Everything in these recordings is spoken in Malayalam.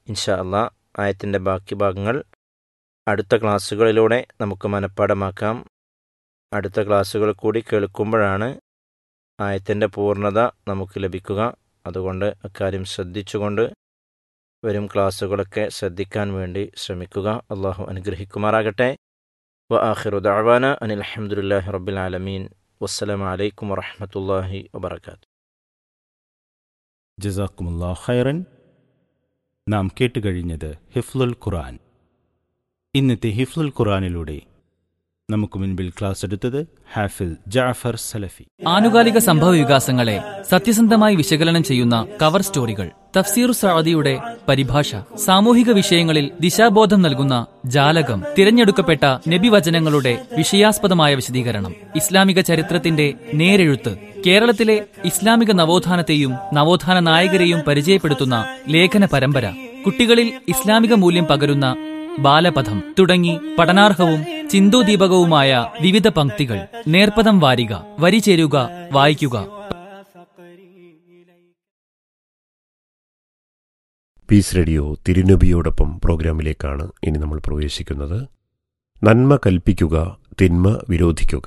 ഇൻഷാ അള്ളാ ആയത്തിൻ്റെ ബാക്കി ഭാഗങ്ങൾ അടുത്ത ക്ലാസ്സുകളിലൂടെ നമുക്ക് മനഃപ്പാടമാക്കാം അടുത്ത ക്ലാസ്സുകൾ കൂടി കേൾക്കുമ്പോഴാണ് ആയത്തിൻ്റെ പൂർണ്ണത നമുക്ക് ലഭിക്കുക അതുകൊണ്ട് അക്കാര്യം ശ്രദ്ധിച്ചുകൊണ്ട് വരും ക്ലാസ്സുകളൊക്കെ ശ്രദ്ധിക്കാൻ വേണ്ടി ശ്രമിക്കുക അള്ളാഹു അനുഗ്രഹിക്കുമാറാകട്ടെ വ ആഖിറു ദഅവാന അനിൽ അൽഹംദുലില്ലാഹി റബ്ബിൽ ആലമീൻ വസ്സലാമു അലൈക്കും വറഹ്മത്തുള്ളാഹി വബറകാതുഹു ജസാക്കുമുല്ലാ ഖൈറൻ നാം കേട്ടുകഴിഞ്ഞത് ഹിഫ്ലുൽ ഖുറാൻ ഇന്നത്തെ ഹിഫ്ലുൽ ഖുറാനിലൂടെ നമുക്ക് മുൻപിൽ ക്ലാസ് എടുത്തത് ഹാഫിൽ ജാഫർ സലഫി ആനുകാലിക സംഭവ വികാസങ്ങളെ സത്യസന്ധമായി വിശകലനം ചെയ്യുന്ന കവർ സ്റ്റോറികൾ തഫ്സീർ സഅദിയുടെ പരിഭാഷ സാമൂഹിക വിഷയങ്ങളിൽ ദിശാബോധം നൽകുന്ന ജാലകം തിരഞ്ഞെടുക്കപ്പെട്ട നബിവചനങ്ങളുടെ വിഷയാസ്പദമായ വിശദീകരണം ഇസ്ലാമിക ചരിത്രത്തിന്റെ നേരെഴുത്ത് കേരളത്തിലെ ഇസ്ലാമിക നവോത്ഥാനത്തെയും നവോത്ഥാന നായകരെയും പരിചയപ്പെടുത്തുന്ന ലേഖന പരമ്പര കുട്ടികളിൽ ഇസ്ലാമിക മൂല്യം പകരുന്ന ബാലപഥം തുടങ്ങി പഠനാർഹവും ചിന്തോദീപകവുമായ വിവിധ പംക്തികൾ നേർപ്പദം വാരിക വരി ചേരുക വായിക്കുക പീസ് റേഡിയോ തിരുനബിയോടൊപ്പം പ്രോഗ്രാമിലേക്കാണ് ഇനി നമ്മൾ പ്രവേശിക്കുന്നത് നന്മ കൽപ്പിക്കുക തിന്മ വിരോധിക്കുക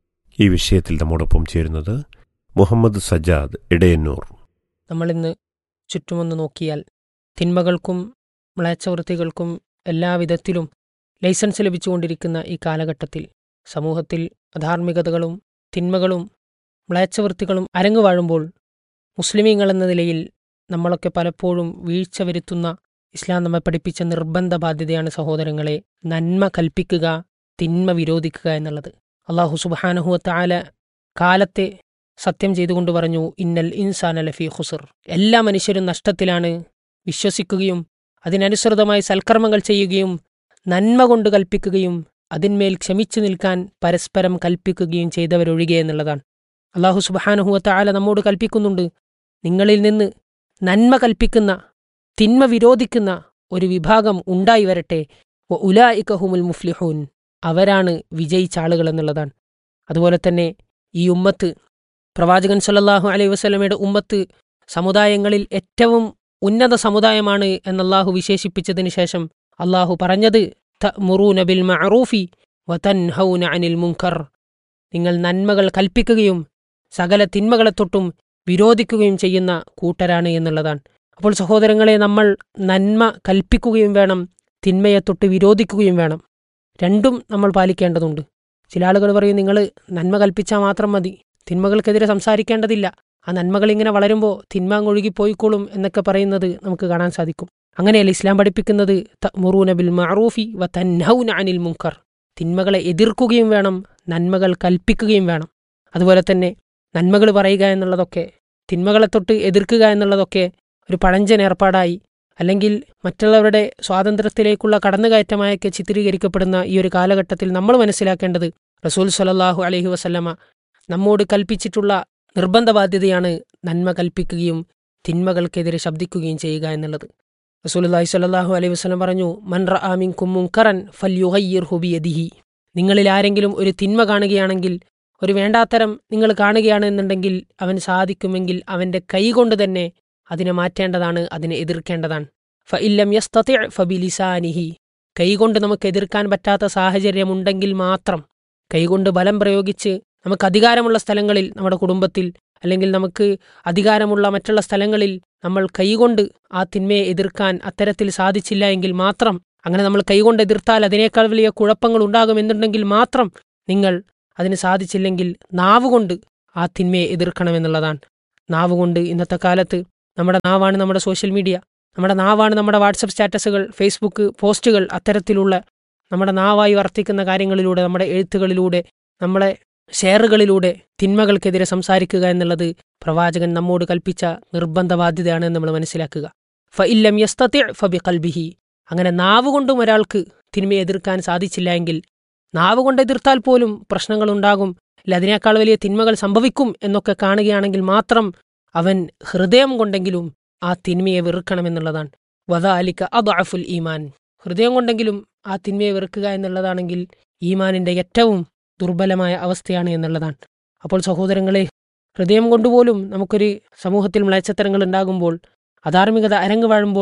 ഈ വിഷയത്തിൽ നമ്മോടൊപ്പം ചേരുന്നത് മുഹമ്മദ് സജാദ് ഇടയന്നൂർ നമ്മളിന്ന് ചുറ്റുമൊന്ന് നോക്കിയാൽ തിന്മകൾക്കും മ്ലേച്ഛവൃത്തികൾക്കും എല്ലാവിധത്തിലും ലൈസൻസ് ലഭിച്ചുകൊണ്ടിരിക്കുന്ന ഈ കാലഘട്ടത്തിൽ സമൂഹത്തിൽ അധാർമികതകളും തിന്മകളും മ്ലേച്ഛവൃത്തികളും അരങ്ങുവാഴുമ്പോൾ മുസ്ലിമീങ്ങൾ എന്ന നിലയിൽ നമ്മളൊക്കെ പലപ്പോഴും വീഴ്ച വരുത്തുന്ന ഇസ്ലാം നമ്മെ പഠിപ്പിച്ച നിർബന്ധ ബാധ്യതയാണ് സഹോദരങ്ങളെ നന്മ കൽപ്പിക്കുക തിന്മ വിരോധിക്കുക എന്നുള്ളത് അള്ളാഹു സുബാനഹുവത്ത ആല കാലത്തെ സത്യം ചെയ്തുകൊണ്ട് പറഞ്ഞു ഇന്നൽ ഇൻസാന ലഫി ഖുസർ എല്ലാ മനുഷ്യരും നഷ്ടത്തിലാണ് വിശ്വസിക്കുകയും അതിനനുസൃതമായി സൽക്കർമ്മങ്ങൾ ചെയ്യുകയും നന്മ കൊണ്ട് കൽപ്പിക്കുകയും അതിന്മേൽ ക്ഷമിച്ചു നിൽക്കാൻ പരസ്പരം കൽപ്പിക്കുകയും ചെയ്തവരൊഴികെ എന്നുള്ളതാണ് അള്ളാഹു സുബാനഹുവത്ത ആല നമ്മോട് കൽപ്പിക്കുന്നുണ്ട് നിങ്ങളിൽ നിന്ന് നന്മ കൽപ്പിക്കുന്ന തിന്മ വിരോധിക്കുന്ന ഒരു വിഭാഗം ഉണ്ടായി വരട്ടെ ഉലായിക്കഹുമുൽ മുഫ്ലിഹൂൻ അവരാണ് വിജയിച്ച ആളുകൾ എന്നുള്ളതാണ് അതുപോലെ തന്നെ ഈ ഉമ്മത്ത് പ്രവാചകൻ സല്ലല്ലാഹു അലൈഹി വസല്ലമയുടെ ഉമ്മത്ത് സമുദായങ്ങളിൽ ഏറ്റവും ഉന്നത സമുദായമാണ് എന്നല്ലാഹു വിശേഷിപ്പിച്ചതിന് ശേഷം അള്ളാഹു പറഞ്ഞത് തഅ്മുറൂന ബിൽ മഅറൂഫി വതൻഹൗന അനിൽ മുൻകർ നിങ്ങൾ നന്മകൾ കൽപ്പിക്കുകയും സകല തിന്മകളെ തൊട്ടും വിരോധിക്കുകയും ചെയ്യുന്ന കൂട്ടരാണ് എന്നുള്ളതാണ് അപ്പോൾ സഹോദരങ്ങളെ നമ്മൾ നന്മ കൽപ്പിക്കുകയും വേണം തിന്മയെ തൊട്ട് വിരോധിക്കുകയും വേണം രണ്ടും നമ്മൾ പാലിക്കേണ്ടതുണ്ട് ചില ആളുകൾ പറയും നിങ്ങൾ നന്മ കൽപ്പിച്ചാൽ മാത്രം മതി തിന്മകൾക്കെതിരെ സംസാരിക്കേണ്ടതില്ല ആ നന്മകൾ ഇങ്ങനെ വളരുമ്പോൾ തിന്മ അങ്ങ് ഒഴുകിപ്പോയിക്കോളും എന്നൊക്കെ പറയുന്നത് നമുക്ക് കാണാൻ സാധിക്കും അങ്ങനെയല്ല ഇസ്ലാം പഠിപ്പിക്കുന്നത് മുറൂന ബിൽ മഅറൂഫി വ തൻഹൗന അനിൽ മുങ്കർ തിന്മകളെ എതിർക്കുകയും വേണം നന്മകൾ കൽപ്പിക്കുകയും വേണം അതുപോലെ തന്നെ നന്മകൾ പറയുക എന്നുള്ളതൊക്കെ തിന്മകളെ തൊട്ട് എതിർക്കുക എന്നുള്ളതൊക്കെ ഒരു പഴഞ്ചൻ ഏർപ്പാടായി അല്ലെങ്കിൽ മറ്റുള്ളവരുടെ സ്വാതന്ത്ര്യത്തിലേക്കുള്ള കടന്നുകയറ്റമായൊക്കെ ചിത്രീകരിക്കപ്പെടുന്ന ഈ ഒരു കാലഘട്ടത്തിൽ നമ്മൾ മനസ്സിലാക്കേണ്ടത് റസൂൽ സലല്ലാഹു അലഹി വസല്ലമ നമ്മോട് കൽപ്പിച്ചിട്ടുള്ള നിർബന്ധ ബാധ്യതയാണ് നന്മ കൽപ്പിക്കുകയും തിന്മകൾക്കെതിരെ ശബ്ദിക്കുകയും ചെയ്യുക എന്നുള്ളത് റസൂൽ അള്ളാഹി സ്വല്ലല്ലാഹു അലൈഹി വസല്ലം പറഞ്ഞു മൻ റആമിൻ കുമ്മുങ്കറൻ ഫൽ യുഗയ്യിർ ഹുബിയദിഹി നിങ്ങളിൽ ആരെങ്കിലും ഒരു തിന്മ കാണുകയാണെങ്കിൽ ഒരു വേണ്ടാത്തരം നിങ്ങൾ കാണുകയാണെന്നുണ്ടെങ്കിൽ അവൻ സാധിക്കുമെങ്കിൽ അവന്റെ കൈകൊണ്ട് തന്നെ അതിനെ മാറ്റേണ്ടതാണ് അതിനെ എതിർക്കേണ്ടതാണ് ഫ ഇല്ലം യസ്തതി ഫബിലിസാനിഹി കൈകൊണ്ട് നമുക്ക് എതിർക്കാൻ പറ്റാത്ത സാഹചര്യമുണ്ടെങ്കിൽ മാത്രം കൈകൊണ്ട് ബലം പ്രയോഗിച്ച് നമുക്ക് അധികാരമുള്ള സ്ഥലങ്ങളിൽ നമ്മുടെ കുടുംബത്തിൽ അല്ലെങ്കിൽ നമുക്ക് അധികാരമുള്ള മറ്റുള്ള സ്ഥലങ്ങളിൽ നമ്മൾ കൈകൊണ്ട് ആ തിന്മയെ എതിർക്കാൻ അത്തരത്തിൽ സാധിച്ചില്ല എങ്കിൽ മാത്രം അങ്ങനെ നമ്മൾ കൈകൊണ്ട് എതിർത്താൽ അതിനേക്കാൾ വലിയ കുഴപ്പങ്ങൾ ഉണ്ടാകുമെന്നുണ്ടെങ്കിൽ മാത്രം നിങ്ങൾ അതിന് സാധിച്ചില്ലെങ്കിൽ നാവുകൊണ്ട് ആ തിന്മയെ എതിർക്കണമെന്നുള്ളതാണ് നാവുകൊണ്ട് ഇന്നത്തെ കാലത്ത് നമ്മുടെ നാവാണ് നമ്മുടെ സോഷ്യൽ മീഡിയ നമ്മുടെ നാവാണ് നമ്മുടെ വാട്സപ്പ് സ്റ്റാറ്റസുകൾ ഫേസ്ബുക്ക് പോസ്റ്റുകൾ അത്തരത്തിലുള്ള നമ്മുടെ നാവായി വർത്തിക്കുന്ന കാര്യങ്ങളിലൂടെ നമ്മുടെ എഴുത്തുകളിലൂടെ നമ്മളെ ഷെയറുകളിലൂടെ തിന്മകൾക്കെതിരെ സംസാരിക്കുക എന്നുള്ളത് പ്രവാചകൻ നമ്മോട് കൽപ്പിച്ച നിർബന്ധ ബാധ്യതയാണ് നമ്മൾ മനസ്സിലാക്കുക ഫ ഇല്ലം യസ്തത്തി ഫബി കൽബിഹി അങ്ങനെ നാവ് കൊണ്ടും ഒരാൾക്ക് തിന്മയെ എതിർക്കാൻ സാധിച്ചില്ല എങ്കിൽ നാവ് കൊണ്ട് എതിർത്താൽ പോലും പ്രശ്നങ്ങളുണ്ടാകും അല്ല അതിനേക്കാൾ വലിയ തിന്മകൾ സംഭവിക്കും എന്നൊക്കെ കാണുകയാണെങ്കിൽ മാത്രം അവൻ ഹൃദയം കൊണ്ടെങ്കിലും ആ തിന്മയെ വെറുക്കണമെന്നുള്ളതാണ് വധ അലിക്ക അദഅഫുൽ ഈമാൻ ഹൃദയം കൊണ്ടെങ്കിലും ആ തിന്മയെ വെറുക്കുക എന്നുള്ളതാണെങ്കിൽ ഈമാനിന്റെ ഏറ്റവും ദുർബലമായ അവസ്ഥയാണ് എന്നുള്ളതാണ് അപ്പോൾ സഹോദരങ്ങളെ ഹൃദയം കൊണ്ടുപോലും നമുക്കൊരു സമൂഹത്തിൽ മ്ലേച്ഛത്തരങ്ങൾ ഉണ്ടാകുമ്പോൾ അധാർമികത അരങ്ങ് വാഴുമ്പോൾ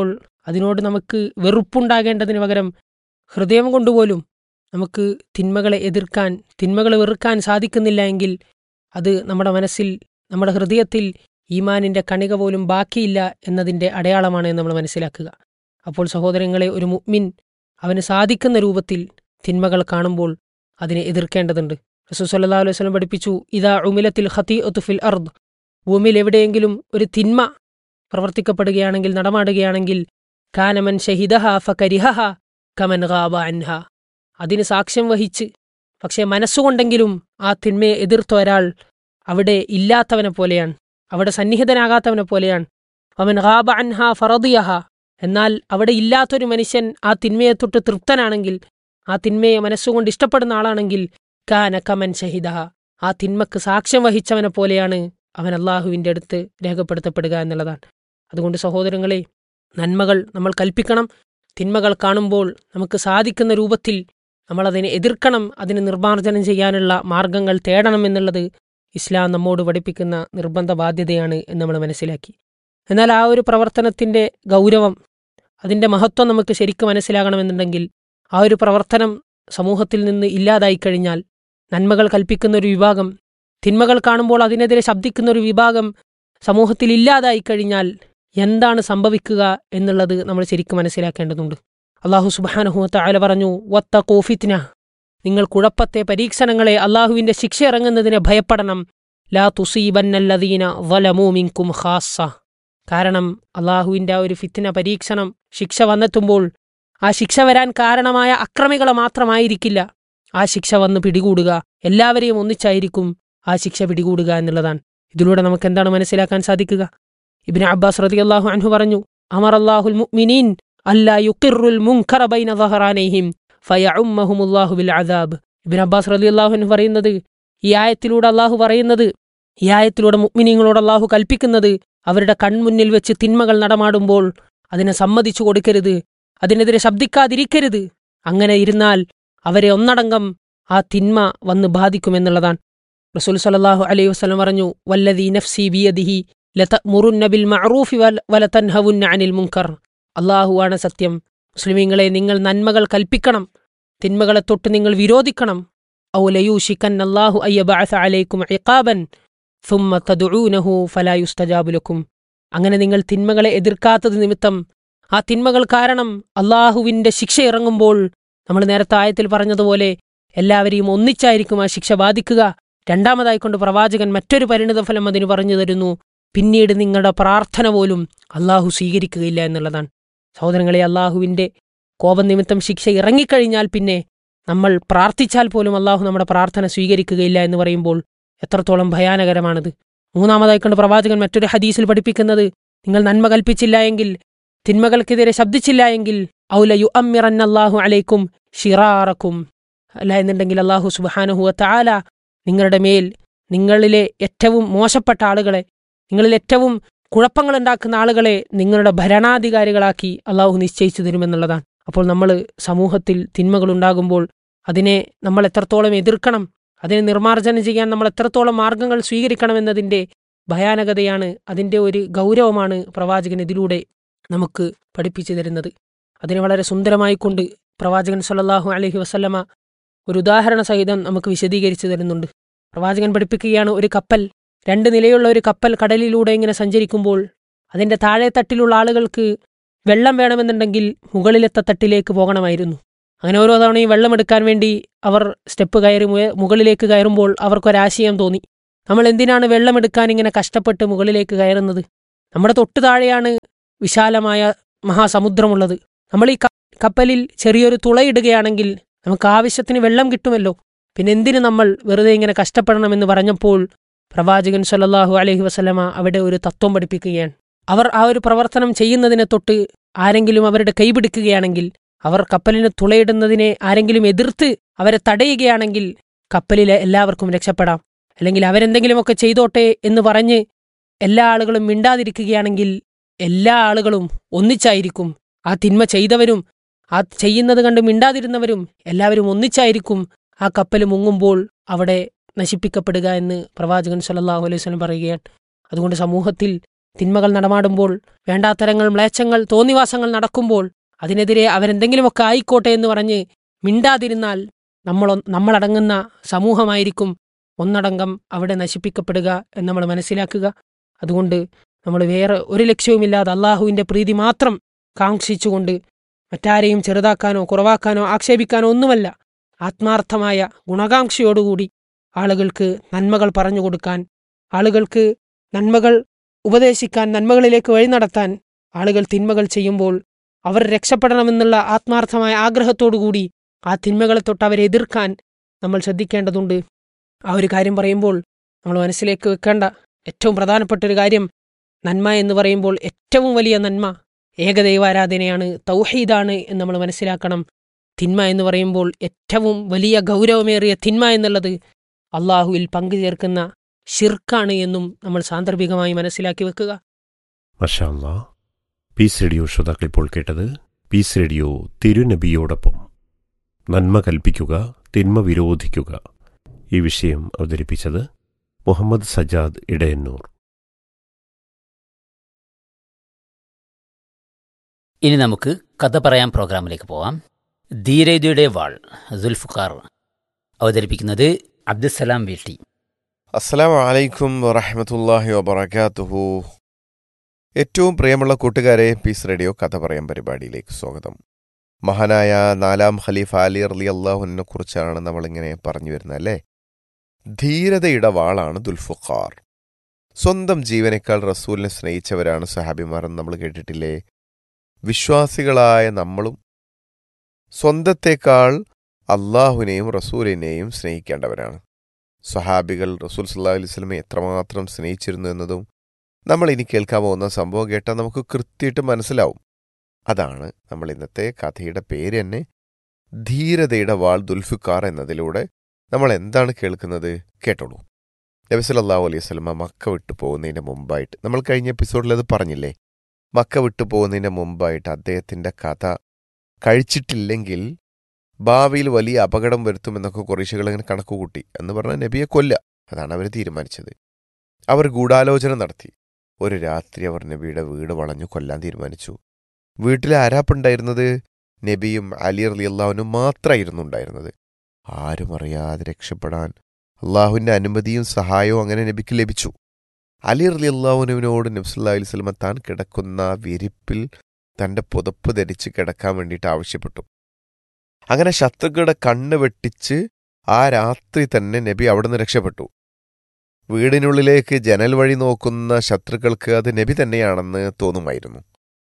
അതിനോട് നമുക്ക് വെറുപ്പുണ്ടാകേണ്ടതിന് പകരം ഹൃദയം കൊണ്ടുപോലും നമുക്ക് തിന്മകളെ എതിർക്കാൻ തിന്മകൾ വെറുക്കാൻ സാധിക്കുന്നില്ല എങ്കിൽ അത് നമ്മുടെ മനസ്സിൽ നമ്മുടെ ഹൃദയത്തിൽ ഈമാനിൻ്റെ കണിക പോലും ബാക്കിയില്ല എന്നതിൻ്റെ അടയാളമാണ് എന്ന് നമ്മൾ മനസ്സിലാക്കുക അപ്പോൾ സഹോദരങ്ങളെ ഒരു മുഅ്മിൻ അവന് സാധിക്കുന്ന രൂപത്തിൽ തിന്മകൾ കാണുമ്പോൾ അതിനെ എതിർക്കേണ്ടതുണ്ട് റസൂൽ സല്ലല്ലാഹു അലൈഹി വസല്ലം പഠിപ്പിച്ചു ഇദാ ഉമിലത്തിൽ ഖതീഅത്തു ഫിൽ അർദ് ഭൂമിയിൽ എവിടെയെങ്കിലും ഒരു തിന്മ പ്രവർത്തിക്കപ്പെടുകയാണെങ്കിൽ നടമാടുകയാണെങ്കിൽ കാനമൻ ഷഹിദഹ ഫകരിഹഹ കമൻ ഗാബ അൻഹ അതിന് സാക്ഷ്യം വഹിച്ച് പക്ഷേ മനസ്സുകൊണ്ടെങ്കിലും ആ തിന്മയെ എതിർത്ത ഒരാൾ അവിടെ ഇല്ലാത്തവനെ പോലെയാണ് അവിടെ സന്നിഹിതനാകാത്തവനെ പോലെയാണ് അവൻ ഗാബ അൻഹ ഫറദിയഹ എന്നാൽ അവിടെ ഇല്ലാത്തൊരു മനുഷ്യൻ ആ തിന്മയെ തൊട്ട് തൃപ്തനാണെങ്കിൽ ആ തിന്മയെ മനസ്സുകൊണ്ട് ഇഷ്ടപ്പെടുന്ന ആളാണെങ്കിൽ കാന കമൻ ഷഹിദഹ ആ തിന്മക്ക് സാക്ഷ്യം വഹിച്ചവനെ പോലെയാണ് അവൻ അള്ളാഹുവിൻ്റെ അടുത്ത് രേഖപ്പെടുത്തപ്പെടുക എന്നുള്ളതാണ് അതുകൊണ്ട് സഹോദരങ്ങളെ നന്മകൾ നമ്മൾ കൽപ്പിക്കണം തിന്മകൾ കാണുമ്പോൾ നമുക്ക് സാധിക്കുന്ന രൂപത്തിൽ നമ്മൾ അതിനെ എതിർക്കണം അതിനെ നിർമ്മാർജ്ജനം ചെയ്യാനുള്ള മാർഗങ്ങൾ തേടണം എന്നുള്ളത് ഇസ്ലാം നമ്മോട് പഠിപ്പിക്കുന്ന നിർബന്ധ ബാധ്യതയാണ് എന്ന് നമ്മൾ മനസ്സിലാക്കി എന്നാൽ ആ ഒരു പ്രവർത്തനത്തിൻ്റെ ഗൗരവം അതിൻ്റെ മഹത്വം നമുക്ക് ശരിക്കും മനസ്സിലാകണമെന്നുണ്ടെങ്കിൽ ആ ഒരു പ്രവർത്തനം സമൂഹത്തിൽ നിന്ന് ഇല്ലാതായി കഴിഞ്ഞാൽ നന്മകൾ കൽപ്പിക്കുന്ന ഒരു വിഭാഗം തിന്മകൾ കാണുമ്പോൾ അതിനെതിരെ ശബ്ദിക്കുന്ന ഒരു വിഭാഗം സമൂഹത്തിൽ ഇല്ലാതായി കഴിഞ്ഞാൽ എന്താണ് സംഭവിക്കുക എന്നുള്ളത് നമ്മൾ ശരിക്കും മനസ്സിലാക്കേണ്ടതുണ്ട് അള്ളാഹു സുബാനഹുവത്ത അല പറഞ്ഞു വത്ത കോഫിത്ന നിങ്ങൾ കുഴപ്പത്തെ പരീക്ഷണങ്ങളെ അള്ളാഹുവിന്റെ ശിക്ഷ ഇറങ്ങുന്നതിനെ ഭയപ്പെടണം ലാ തുസീബന്നല്ലദീന വലമൂമിൻകും ഖാസ കാരണം അള്ളാഹുവിന്റെ ആ ഒരു ഫിത്തിന പരീക്ഷണം ശിക്ഷ വന്നെത്തുമ്പോൾ ആ ശിക്ഷ വരാൻ കാരണമായ അക്രമികളെ മാത്രമായിരിക്കില്ല ആ ശിക്ഷ വന്ന് പിടികൂടുക എല്ലാവരെയും ഒന്നിച്ചായിരിക്കും ആ ശിക്ഷ പിടികൂടുക എന്നുള്ളതാണ് ഇതിലൂടെ നമുക്ക് എന്താണ് മനസ്സിലാക്കാൻ സാധിക്കുക ഇബിന് അബ്ബാസ് റതി അള്ളാഹു അൻഹു പറഞ്ഞു അമർ അള്ളാഹുൽ മുഅ്മിനീൻ അല്ലാ യുക്കിറുൽ മുൻകറ ബൈന ദഹറാനൈഹിം ഫയഉമ്മഹുമുല്ലാഹു ബിൽ അദാബ് ഇബിൻ അബ്ബാസ് റതി അള്ളാഹു അൻഹു പറയുന്നത് ഈ ആയത്തിലൂടെ അള്ളാഹു പറയുന്നത് ഈ ആയത്തിലൂടെ മുഅ്മിനീങ്ങളോട് അള്ളാഹു കൽപ്പിക്കുന്നത് അവരുടെ കൺമുന്നിൽ വെച്ച് തിന്മകൾ നടമാടുമ്പോൾ അതിനെ സമ്മതിച്ചു കൊടുക്കരുത് അതിനെതിരെ ശബ്ദിക്കാതിരിക്കരുത് അങ്ങനെ ഇരുന്നാൽ അവരെ ഒന്നടങ്കം ആ തിന്മ വന്ന് ബാധിക്കുമെന്നുള്ളതാണ് റസൂൽ സല്ലല്ലാഹു അലൈഹി വസല്ലം പറഞ്ഞു വല്ലദീ നഫ്സി ബിയദിഹി ലതമുറുന്ന ബിൽ മഅറൂഫി വലതൻഹവുന്ന അനിൽ മുൻകർ അള്ളാഹുവാണ് സത്യം മുസ്ലിമീങ്ങളെ നിങ്ങൾ നന്മകൾ കൽപ്പിക്കണം തിന്മകളെ തൊട്ട് നിങ്ങൾ വിരോധിക്കണം ഔ ലയൂഷിക്കൻ അല്ലാഹു അയ്യബഅസ അലൈക്കും ഇഖാബൻ ثم തദുഊനഹു ഫലാ യുസ്തജാബു ലക്കും അങ്ങനെ നിങ്ങൾ തിന്മകളെ എതിർക്കാത്തത് നിമിത്തം ആ തിന്മകൾ കാരണം അള്ളാഹുവിന്റെ ശിക്ഷ ഇറങ്ങുമ്പോൾ നമ്മൾ നേരത്തെ ആയത്തിൽ പറഞ്ഞതുപോലെ എല്ലാവരെയും ഒന്നിച്ചായിരിക്കും ആ ശിക്ഷ ബാധിക്കുക രണ്ടാമതായിക്കൊണ്ട് പ്രവാചകൻ മറ്റൊരു പരിണിതഫലം അതിന് പറഞ്ഞു തരുന്നു പിന്നീട് നിങ്ങളുടെ പ്രാർത്ഥന പോലും അള്ളാഹു സ്വീകരിക്കുകയില്ല എന്നുള്ളതാണ് സഹോദരങ്ങളെ അള്ളാഹുവിന്റെ കോപനിമിത്തം ശിക്ഷ ഇറങ്ങിക്കഴിഞ്ഞാൽ പിന്നെ നമ്മൾ പ്രാർത്ഥിച്ചാൽ പോലും അള്ളാഹു നമ്മുടെ പ്രാർത്ഥന സ്വീകരിക്കുകയില്ല എന്ന് പറയുമ്പോൾ എത്രത്തോളം ഭയാനകരമാണത് മൂന്നാമതായിക്കൊണ്ട് പ്രവാചകൻ മറ്റൊരു ഹദീസിൽ പഠിപ്പിക്കുന്നത് നിങ്ങൾ നന്മ കൽപ്പിച്ചില്ല എങ്കിൽ തിന്മകൾക്കെതിരെ ശബ്ദിച്ചില്ല എങ്കിൽ ഔല യു അമ്മിറന്നല്ലാഹു അലൈക്കും ഷിറാറക്കും അല്ല എന്നുണ്ടെങ്കിൽ അള്ളാഹു സുബാനുഹുവ താല നിങ്ങളുടെ മേൽ നിങ്ങളിലെ ഏറ്റവും മോശപ്പെട്ട ആളുകളെ നിങ്ങളിൽ ഏറ്റവും കുഴപ്പങ്ങളുണ്ടാക്കുന്ന ആളുകളെ നിങ്ങളുടെ ഭരണാധികാരികളാക്കി അള്ളാഹു നിശ്ചയിച്ചു തരുമെന്നുള്ളതാണ് അപ്പോൾ നമ്മൾ സമൂഹത്തിൽ തിന്മകളുണ്ടാകുമ്പോൾ അതിനെ നമ്മൾ എത്രത്തോളം എതിർക്കണം അതിനെ നിർമ്മാർജ്ജനം ചെയ്യാൻ നമ്മൾ എത്രത്തോളം മാർഗങ്ങൾ സ്വീകരിക്കണമെന്നതിൻ്റെ ഭയാനകതയാണ് അതിൻ്റെ ഒരു ഗൗരവമാണ് പ്രവാചകൻ ഇതിലൂടെ നമുക്ക് പഠിപ്പിച്ചു തരുന്നത് അതിനെ വളരെ സുന്ദരമായിക്കൊണ്ട് പ്രവാചകൻ സല്ലല്ലാഹു അലൈഹി വസല്ലമ ഒരു ഉദാഹരണ സഹിതം നമുക്ക് വിശദീകരിച്ചു തരുന്നുണ്ട് പ്രവാചകൻ പഠിപ്പിക്കുകയാണ് ഒരു കപ്പൽ രണ്ട് നിലയുള്ള ഒരു കപ്പൽ കടലിലൂടെ ഇങ്ങനെ സഞ്ചരിക്കുമ്പോൾ അതിൻ്റെ താഴെ തട്ടിലുള്ള ആളുകൾക്ക് വെള്ളം വേണമെന്നുണ്ടെങ്കിൽ മുകളിലത്തെ തട്ടിലേക്ക് പോകണമായിരുന്നു അങ്ങനെ ഓരോ തവണയും വെള്ളമെടുക്കാൻ വേണ്ടി അവർ സ്റ്റെപ്പ് കയറി മുയ- മുകളിലേക്ക് കയറുമ്പോൾ അവർക്കൊരാശയം തോന്നി നമ്മൾ എന്തിനാണ് വെള്ളമെടുക്കാൻ ഇങ്ങനെ കഷ്ടപ്പെട്ട് മുകളിലേക്ക് കയറുന്നത് നമ്മുടെ തൊട്ടു താഴെയാണ് വിശാലമായ മഹാസമുദ്രമുള്ളത് നമ്മൾ ഈ ക- കപ്പലിൽ ചെറിയൊരു തുളയിടുകയാണെങ്കിൽ നമുക്ക് ആവശ്യത്തിന് വെള്ളം കിട്ടുമല്ലോ പിന്നെ എന്തിനു നമ്മൾ വെറുതെ ഇങ്ങനെ കഷ്ടപ്പെടണമെന്ന് പറഞ്ഞപ്പോൾ പ്രവാചകൻ സല്ലല്ലാഹു അലൈഹി വസല്ലമ അവിടെ ഒരു തത്വം പഠിപ്പിക്കുകയാണ് അവർ ആ ഒരു പ്രവർത്തനം ചെയ്യുന്നതിനെ തൊട്ട് ആരെങ്കിലും അവരുടെ കൈപിടിക്കുകയാണെങ്കിൽ അവർ കപ്പലിന് തുളയിടുന്നതിനെ ആരെങ്കിലും എതിർത്ത് അവരെ തടയുകയാണെങ്കിൽ കപ്പലിലെ എല്ലാവർക്കും രക്ഷപ്പെടാം അല്ലെങ്കിൽ അവരെന്തെങ്കിലുമൊക്കെ ചെയ്തോട്ടെ എന്ന് പറഞ്ഞ് എല്ലാ ആളുകളും മിണ്ടാതിരിക്കുകയാണെങ്കിൽ എല്ലാ ആളുകളും ഒന്നിച്ചായിരിക്കും ആ തിന്മ ചെയ്തവരും ആ ചെയ്യുന്നത് കണ്ട് മിണ്ടാതിരുന്നവരും എല്ലാവരും ഒന്നിച്ചായിരിക്കും ആ കപ്പൽ മുങ്ങുമ്പോൾ അവിടെ നശിപ്പിക്കപ്പെടുക എന്ന് പ്രവാചകൻ സല്ലല്ലാഹു അലൈഹി വസല്ലം പറയുകയാണ് അതുകൊണ്ട് സമൂഹത്തിൽ തിന്മകൾ നടമാടുമ്പോൾ വേണ്ടാത്തരങ്ങൾ മ്ലേച്ഛങ്ങൾ തോന്നിവാസങ്ങൾ നടക്കുമ്പോൾ അതിനെതിരെ അവരെന്തെങ്കിലുമൊക്കെ ആയിക്കോട്ടെ എന്ന് പറഞ്ഞ് മിണ്ടാതിരുന്നാൽ നമ്മൾ നമ്മളടങ്ങുന്ന സമൂഹമായിരിക്കും ഒന്നടങ്കം അവിടെ നശിപ്പിക്കപ്പെടുക എന്ന് നമ്മൾ മനസ്സിലാക്കുക അതുകൊണ്ട് നമ്മൾ വേറെ ഒരു ലക്ഷ്യവുമില്ലാതെ അള്ളാഹുവിൻ്റെ പ്രീതി മാത്രം കാക്ഷിച്ചുകൊണ്ട് മറ്റാരെയും ചെറുതാക്കാനോ കുറവാക്കാനോ ആക്ഷേപിക്കാനോ ഒന്നുമല്ല ആത്മാർത്ഥമായ ഗുണകാംക്ഷയോടുകൂടി ആളുകൾക്ക് നന്മകൾ പറഞ്ഞു കൊടുക്കാൻ ആളുകൾക്ക് നന്മകൾ ഉപദേശിക്കാൻ നന്മകളിലേക്ക് വഴി നടത്താൻ ആളുകൾ തിന്മകൾ ചെയ്യുമ്പോൾ അവർ രക്ഷപ്പെടണമെന്നുള്ള ആത്മാർത്ഥമായ ആഗ്രഹത്തോടുകൂടി ആ തിന്മകളെ തൊട്ട് അവരെ എതിർക്കാൻ നമ്മൾ ശ്രദ്ധിക്കേണ്ടതുണ്ട് ആ ഒരു കാര്യം പറയുമ്പോൾ നമ്മൾ മനസ്സിലേക്ക് വെക്കേണ്ട ഏറ്റവും പ്രധാനപ്പെട്ട ഒരു കാര്യം നന്മ എന്ന് പറയുമ്പോൾ ഏറ്റവും വലിയ നന്മ ഏകദൈവാരാധനയാണ് തൗഹീദാണ് എന്ന് നമ്മൾ മനസ്സിലാക്കണം തിന്മ എന്ന് പറയുമ്പോൾ ഏറ്റവും വലിയ ഗൗരവമേറിയ തിന്മ എന്നുള്ളത് അള്ളാഹുവിൽ പങ്കുചേർക്കുന്ന ഷിർക്കാണ് എന്നും നമ്മൾ സാന്ദർഭികമായി മനസ്സിലാക്കി വെക്കുക മഷാല്ല പീസ് റേഡിയോ ശ്രോതാക്കൾ ഇപ്പോൾ കേട്ടത് പീസ് റേഡിയോ തിരുനബിയോടൊപ്പം നന്മ കൽപ്പിക്കുക തിന്മ വിരോധിക്കുക ഈ വിഷയം അവതരിപ്പിച്ചത് മുഹമ്മദ് സജാദ് ഇടയന്നൂർ ഇനി നമുക്ക് കഥ പറയാൻ പ്രോഗ്രാമിലേക്ക് പോവാം ധീരതയുടെ വാൾ സുൽഫുഖാർ അവതരിപ്പിക്കുന്നത് അബ്ദുസലാം വീട്ടി അസ്സലാമു അലൈക്കും വറഹമത്തല്ലാഹി വബറകാതുഹു ഏറ്റവും പ്രിയമുള്ള കൂട്ടുകാരെ പീസ് റേഡിയോ കഥ പറയാൻ പരിപാടിയിലേക്ക് സ്വാഗതം മഹാനായ നാലാം ഖലീഫ അലി അലി അള്ളാഹുവിനെ കുറിച്ചാണ് നമ്മളിങ്ങനെ പറഞ്ഞു വരുന്നത് അല്ലേ ധീരതയുടെ വാളാണ് ദുൽഫുഖാർ സ്വന്തം ജീവനേക്കാൾ റസൂലിനെ സ്നേഹിച്ചവരാണ് സഹാബിമാർ എന്ന് നമ്മൾ കേട്ടിട്ടില്ലേ വിശ്വാസികളായ നമ്മളും സ്വന്തത്തേക്കാൾ അള്ളാഹുവിനെയും റസൂലിനെയും സ്നേഹിക്കേണ്ടവരാണ് സ്വഹാബികൾ റസൂൽ സല്ലാ അലൈഹി സ്വലമെ എത്രമാത്രം സ്നേഹിച്ചിരുന്നു എന്നതും നമ്മൾ ഇനി കേൾക്കാൻ പോകുന്ന സംഭവം കേട്ടാൽ നമുക്ക് കൃത്യമായിട്ട് മനസ്സിലാവും അതാണ് നമ്മൾ ഇന്നത്തെ കഥയുടെ പേര് തന്നെ ധീരതയുടെ വാൾ ദുൽഫിക്കാർ എന്നതിലൂടെ നമ്മൾ എന്താണ് കേൾക്കുന്നത് കേട്ടോളൂ നബി സല്ലല്ലാഹു അലൈഹി സ്വലമ മക്ക വിട്ടു പോകുന്നതിന് മുമ്പായിട്ട് നമ്മൾ കഴിഞ്ഞ എപ്പിസോഡിൽ അത് പറഞ്ഞില്ലേ മക്ക വിട്ടു പോകുന്നതിന് മുമ്പായിട്ട് അദ്ദേഹത്തിന്റെ കഥ കഴിച്ചിട്ടില്ലെങ്കിൽ ഭാവിയിൽ വലിയ അപകടം വരുത്തുമെന്നൊക്കെ കുറേശികൾ ഇങ്ങനെ കണക്കുകൂട്ടി എന്ന് പറഞ്ഞാൽ നബിയെ കൊല്ല അതാണ് അവർ തീരുമാനിച്ചത് അവർ ഗൂഢാലോചന നടത്തി ഒരു രാത്രി അവർ നബിയുടെ വീട് വളഞ്ഞു കൊല്ലാൻ തീരുമാനിച്ചു വീട്ടിൽ ആരാപ്പുണ്ടായിരുന്നത് നബിയും അലി അലി അള്ളാഹുനും മാത്രമായിരുന്നു ഉണ്ടായിരുന്നത് ആരും അറിയാതെ രക്ഷപ്പെടാൻ അള്ളാഹുവിന്റെ അനുമതിയും സഹായവും അങ്ങനെ നബിക്ക് ലഭിച്ചു അലി അലി അള്ളാഹുനുവിനോട് നബ്സുല്ലാ അലൈഹി സ്വലമ താൻ കിടക്കുന്ന വിരിപ്പിൽ തന്റെ പുതപ്പ് ധരിച്ച് കിടക്കാൻ വേണ്ടിയിട്ട് ആവശ്യപ്പെട്ടു അങ്ങനെ ശത്രുക്കളുടെ കണ്ണ് വെട്ടിച്ച് ആ രാത്രി തന്നെ നബി അവിടുന്ന് രക്ഷപ്പെട്ടു വീടിനുള്ളിലേക്ക് ജനൽ വഴി നോക്കുന്ന ശത്രുക്കൾക്ക് അത് നബി തന്നെയാണെന്ന് തോന്നുമായിരുന്നു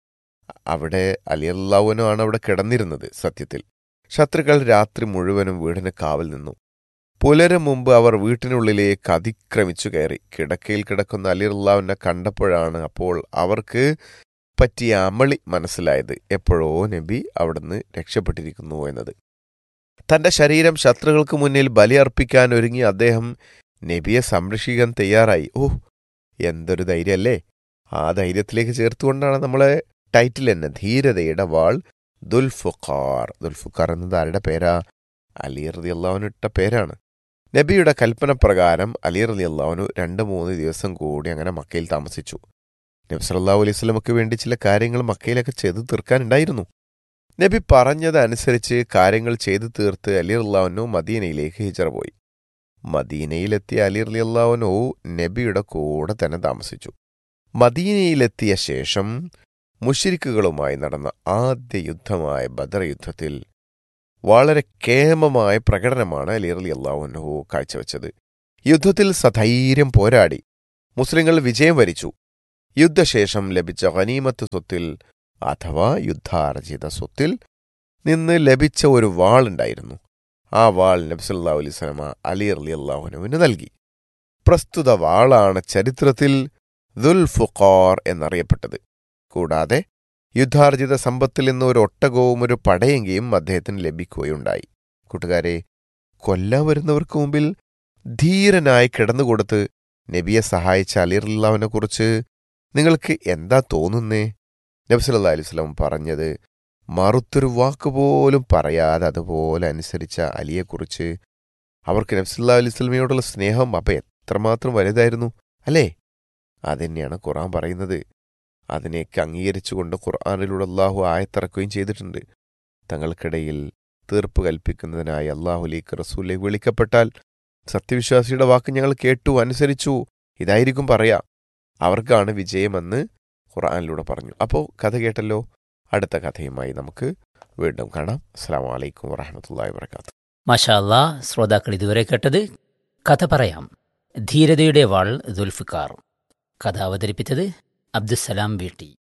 അവിടെ അലിയല്ലാവുനുമാണ് അവിടെ കിടന്നിരുന്നത് സത്യത്തിൽ ശത്രുക്കൾ രാത്രി മുഴുവനും വീടിന് കാവൽ നിന്നു പുലരും മുമ്പ് അവർ വീട്ടിനുള്ളിലേക്ക് അതിക്രമിച്ചു കയറി കിടക്കയിൽ കിടക്കുന്ന അലിയല്ലാവിനെ കണ്ടപ്പോഴാണ് അപ്പോൾ അവർക്ക് പറ്റിയ അമളി മനസ്സിലായത് എപ്പോഴോ നബി അവിടുന്ന് രക്ഷപ്പെട്ടിരിക്കുന്നു എന്നത് തന്റെ ശരീരം ശത്രുക്കൾക്ക് മുന്നിൽ ബലിയർപ്പിക്കാൻ ഒരുങ്ങി അദ്ദേഹം നബിയെ സംരക്ഷിക്കാൻ തയ്യാറായി ഓ എന്തൊരു ധൈര്യമല്ലേ ആ ധൈര്യത്തിലേക്ക് ചേർത്തുകൊണ്ടാണ് നമ്മളെ ടൈറ്റിൽ തന്നെ ധീരതയുടെ വാൾ ദുൽഫുഖാർ ദുൽഫുഖാർ എന്നത് ആരുടെ പേരാ അലി റതി അള്ളാഹുന് ഇട്ട പേരാണ് നബിയുടെ കൽപ്പന പ്രകാരം അലി റതി അള്ളാഹുനു രണ്ട് മൂന്ന് ദിവസം കൂടി അങ്ങനെ മക്കയിൽ താമസിച്ചു നബി സല്ലല്ലാഹു അലൈഹി സ്വലമക്ക് വേണ്ടി ചില കാര്യങ്ങൾ മക്കയിലൊക്കെ ചെയ്തു തീർക്കാനുണ്ടായിരുന്നു നബി പറഞ്ഞതനുസരിച്ച് കാര്യങ്ങൾ ചെയ്തു തീർത്ത് അലി അള്ളാഹുനു മദീനയിലേക്ക് ഹിജറ പോയി മദീനയിലെത്തിയ അലി അലി അള്ളാഹുനു നബിയുടെ കൂടെ തന്നെ താമസിച്ചു മദീനയിലെത്തിയ ശേഷം മുഷിരിക്കുകളുമായി നടന്ന ആദ്യ യുദ്ധമായ ബദർ യുദ്ധത്തിൽ വളരെ കേമമായ പ്രകടനമാണ് അലി അലി അള്ളാഹുനഹു കാഴ്ചവെച്ചത് യുദ്ധത്തിൽ സധൈര്യം പോരാടി മുസ്ലിങ്ങൾ വിജയം വരിച്ചു യുദ്ധശേഷം ലഭിച്ച ഖനീമത്ത് സ്വത്തിൽ അഥവാ യുദ്ധാർജിത സ്വത്തിൽ നിന്ന് ലഭിച്ച ഒരു വാളുണ്ടായിരുന്നു ആ വാൾ നബ്സല്ലാ അലൈസ്ലമ അലി അലി അള്ളാഹുനുവിന് നൽകി പ്രസ്തുത വാളാണ് ചരിത്രത്തിൽ ദുൽഫുഖാർ എന്നറിയപ്പെട്ടത് കൂടാതെ യുദ്ധാർജിത സമ്പത്തിൽ നിന്ന് ഒരു ഒട്ടകവും ഒരു പടയെങ്കിലും അദ്ദേഹത്തിന് ലഭിക്കുകയുണ്ടായി കൂട്ടുകാരെ കൊല്ലാൻ വരുന്നവർക്ക് മുമ്പിൽ ധീരനായി കിടന്നുകൊടുത്ത് നബിയെ സഹായിച്ച അലിറുല്ലാവിനെ കുറിച്ച് നിങ്ങൾക്ക് എന്താ തോന്നുന്നേ നബ്സല്ലാ അലൈവലം പറഞ്ഞത് മറുത്തൊരു വാക്കുപോലും പറയാതെ അതുപോലെ അനുസരിച്ച അലിയെക്കുറിച്ച് അവർക്ക് നബ്സല്ലാ അലൈവലമയോടുള്ള സ്നേഹം അപ്പം എത്രമാത്രം വലുതായിരുന്നു അല്ലേ അതുതന്നെയാണ് ഖുർആൻ പറയുന്നത് അതിനെയൊക്കെ അംഗീകരിച്ചുകൊണ്ട് ഖുർആാനിലൂടെ അള്ളാഹു ആയത്തിറക്കുകയും ചെയ്തിട്ടുണ്ട് തങ്ങൾക്കിടയിൽ തീർപ്പ് കൽപ്പിക്കുന്നതിനായി അള്ളാഹുലേക്ക് റസൂലേക്ക് വിളിക്കപ്പെട്ടാൽ സത്യവിശ്വാസിയുടെ വാക്ക് ഞങ്ങൾ കേട്ടു അനുസരിച്ചു ഇതായിരിക്കും പറയാ അവർക്കാണ് വിജയമെന്ന് ഖുർആാനിലൂടെ പറഞ്ഞു അപ്പോൾ കഥ കേട്ടല്ലോ അടുത്ത കഥയുമായി നമുക്ക് വീണ്ടും കാണാം അസ്സാം വലൈക്കും വാഹമത്തല്ലാ വാത്തു മാഷാ അല്ലാ ശ്രോതാക്കൾ ഇതുവരെ കേട്ടത് കഥ പറയാം ധീരതയുടെ വാൾ ദുൽഫിക്കാർ കഥ അവതരിപ്പിച്ചത് അബ്ദുസലാം വീട്ടി